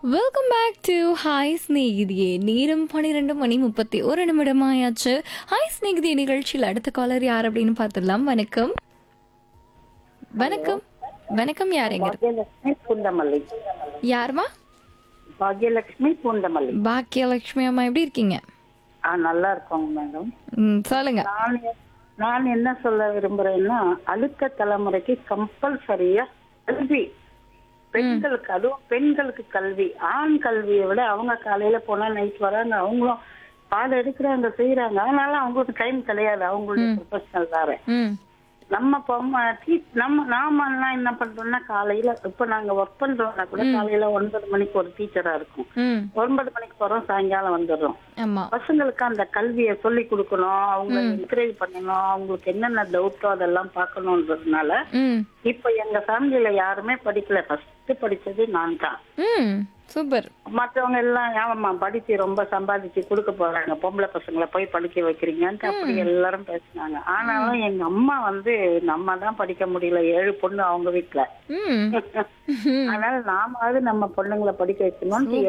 welcome back to hi ஸ்நேகிதியே நேரம் பன்னிரெண்டு மணி முப்பத்தி ஒரு நிமிடம் ஆயாச்சு ஹாய் ஸ்நேகிதியே நிகழ்ச்சியில் அடுத்த காலர் யார் அப்படின்னு பார்த்துடலாம் வணக்கம் வணக்கம் வணக்கம் யாருங்க பாக்யலட்சுமி பூந்தமல்லி யாருமா பாக்யலட்சுமி பூந்தமல்லி பாக்கியலட்சுமி அம்மா எப்படி இருக்கீங்க ஆ நல்லா இருக்கோங்க மேடம் ம், சொல்லுங்க நான் எ- நான் என்ன சொல்ல விரும்புறேன்னா அடுத்த தலைமுறைக்கு கம்பல்சரியா கல்வி பெண்களுக்கு அதுவும் பெண்களுக்கு கல்வி ஆண் கல்வியை விட அவங்க காலையில போனா நைட் வராங்க அவங்களும் பாடம் எடுக்கிறாங்க செய்யறாங்க அதனால அவங்களுக்கு டைம் கிடையாது அவங்களுடைய ப்ரொஃபஷனல் வேற ம் நம்ம பொம்மை டீ- நம்ம நாம எல்லாம் என்ன பண்றோம்னா காலையில இப்ப நாங்க ஒர்க் பண்றோம்னா கூட காலையில ஒன்பது மணிக்கு ஒரு டீச்சரா இருக்கும் ம் ஒன்பது மணிக்கு போறோம் சாயங்காலம் வந்துடுறோம் ஆமா பசங்களுக்கு அந்த கல்வியை சொல்லி கொடுக்கணும் அவங்களை என்கரேஜ் பண்ணணும் அவங்களுக்கு என்னென்ன டவுட்டோ அதெல்லாம் பார்க்கணுன்றதுனால ம் இப்ப எங்க ஃபேமிலியில யாருமே படிக்கல ஃபர்ஸ்ட் படிச்சது நான் தான் ம் சூப்பர் மற்றவங்க எல்லாம் ஆமாம்மா படிச்சு ரொம்ப சம்பாதிச்சு கொடுக்க போறாங்க பொம்பளை பசங்களை போய் படிக்க வைக்கிறீங்கன்ட்டு அப்படி எல்லாரும் பேசினாங்க ஆனாலும் எங்க அம்மா வந்து நம்ம தான் படிக்க முடியல ஏழு பொண்ணு அவங்க வீட்டுல ம் அதனால நாமாவது நம்ம பொண்ணுங்களை படிக்க வைக்கணும்னு